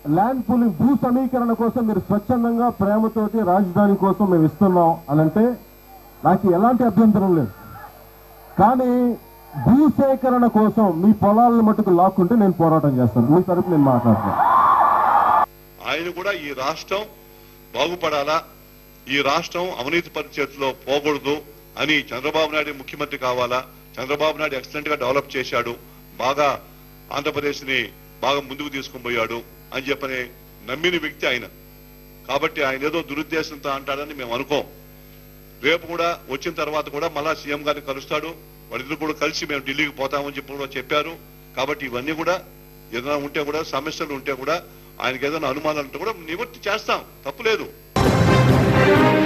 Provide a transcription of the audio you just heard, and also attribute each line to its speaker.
Speaker 1: land pooling భూ సమీకరణ కోసం మీరు స్వచ్ఛందంగా ప్రేమతోటి రాజధాని కోసం మేము ఇస్తున్నాం అనంటే నాకు ఎలాంటి అభ్యంతరం లేదు కానీ భూసేకరణ కోసం మీ పొలాలను మట్టుకు లాక్కుంటే నేను పోరాటం చేస్తాను మీ తరపు నేను మాట్లాడతాను
Speaker 2: ఆయన కూడా ఈ రాష్ట్రం బాగుపడాలా ఈ రాష్ట్రం అవినీతి పరిస్థితుల్లో పోకూడదు అని చంద్రబాబు నాయుడు ముఖ్యమంత్రి కావాలా చంద్రబాబు నాయుడు ఎక్సలెంట్ గా డెవలప్ చేశాడు బాగా ఆంధ్రప్రదేశ్ ని బాగా ముందుకు తీసుకుని పోయాడు అని చెప్పని నమ్మిన వ్యక్తి ఆయన కాబట్టి ఆయన ఏదో దురుద్దేశంతో అంటాడని మేము అనుకోం రేపు కూడా వచ్చిన తర్వాత కూడా మళ్ళా సీఎం గారిని కలుస్తాడు వాళ్ళిద్దరు కూడా కలిసి మేము ఢిల్లీకి పోతామని చెప్పి కూడా చెప్పారు కాబట్టి ఇవన్నీ కూడా ఏదైనా ఉంటే కూడా సమస్యలు ఉంటే కూడా ఆయనకి ఏదైనా అనుమానాలు ఉంటే కూడా నివృత్తి చేస్తాం తప్పులేదు